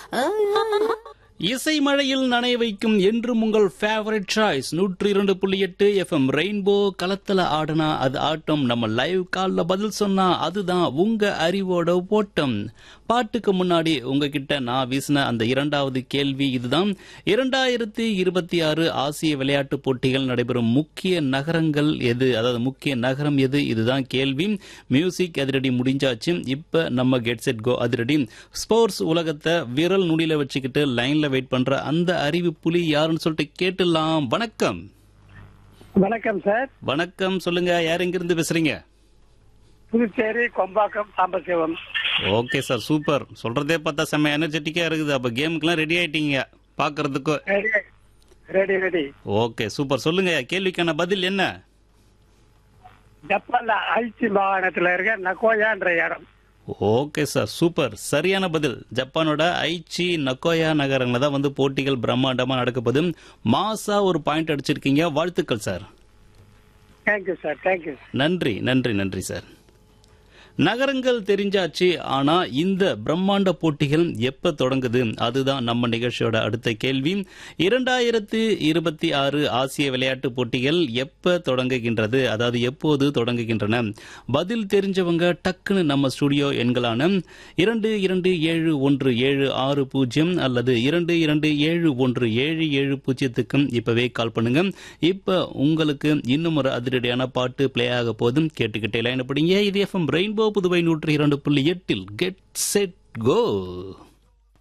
இசை மழையில் நனைய வைக்கும் என்றும் உங்கள் ஃபேவரட் சாய்ஸ் நூற்றி இரண்டு புள்ளி எட்டு எஃப்எம் ரெயின்போ களத்துல ஆடுனா அது ஆட்டம் நம்ம லைவ் கால்ல பதில் சொன்னா அதுதான் உங்க அறிவோட ஓட்டம் பாட்டுக்கு முன்னாடி உங்ககிட்ட நான் வீசின அந்த இரண்டாவது கேள்வி இதுதான் இரண்டாயிரத்தி இருபத்தி ஆறு ஆசிய விளையாட்டுப் போட்டிகள் நடைபெறும் முக்கிய நகரங்கள் எது அதாவது முக்கிய நகரம் எது இதுதான் கேள்வி மியூசிக் அதிரடி முடிஞ்சாச்சு இப்ப நம்ம கெட் செட் கோ அதிரடி ஸ்போர்ட்ஸ் உலகத்தை விரல் நுனியில வச்சுக்கிட்டு லைன்ல வெயிட் பண்ற அந்த அறிவு புலி யாருன்னு சொல்லிட்டு கேட்டுலாம் வணக்கம் வணக்கம் சார் வணக்கம் சொல்லுங்க யார் எங்கிருந்து பேசுறீங்க Puducherry Kombakkam Sambasivam okay sir super சொல்றதே பார்த்தா செம்ம எனர்ஜெட்டிக்கா இருக்குது அப்ப கேமுக்குலாம் ரெடி ஆயிட்டீங்க பாக்குறதுக்கு ready ready ready okay super சொல்லுங்க கேள்விக்கான பதில் என்ன ஜப்பான்ல ஐச்சி மாகாணத்துல இருக்க நகோயான்ற இடம் ஓகே சார் சூப்பர் சரியான பதில் ஜப்பானோட ஐச்சி நக்கோயா நகரங்களில் தான் வந்து போட்டிகள் பிரம்மாண்டமா நடக்கப்போது மாசா ஒரு பாயிண்ட் அடிச்சிருக்கீங்க வாழ்த்துக்கள் சார் தேங்க்யூ சார் தேங்க்யூ நன்றி நன்றி நன்றி சார் நகரங்கள் தெரிஞ்சாச்சு ஆனா இந்த பிரம்மாண்ட போட்டிகள் எப்ப தொடங்குது அதுதான் நம்ம நிகழ்ச்சியோட அடுத்த கேள்வி இரண்டாயிரத்து இருபத்தி ஆறு ஆசிய விளையாட்டு போட்டிகள் எப்ப தொடங்குகின்றது அதாவது எப்போது தொடங்குகின்றன பதில் தெரிஞ்சவங்க டக்குன்னு நம்ம ஸ்டுடியோ எண்களான இரண்டு இரண்டு ஏழு ஒன்று ஏழு ஆறு பூஜ்ஜியம் அல்லது இரண்டு இரண்டு ஏழு ஒன்று ஏழு ஏழு பூஜ்ஜியத்துக்கும் இப்பவே கால் பண்ணுங்க இப்ப உங்களுக்கு இன்னும் ஒரு அதிரடியான பாட்டு பிளே ஆக போதும் கேட்டுக்கிட்டே லைன் படிங்க இது எஃப்எம் ரெயின்போ புதுவை நூற்றி இரண்டு புள்ளி எட்டில் கெட் செட் கோ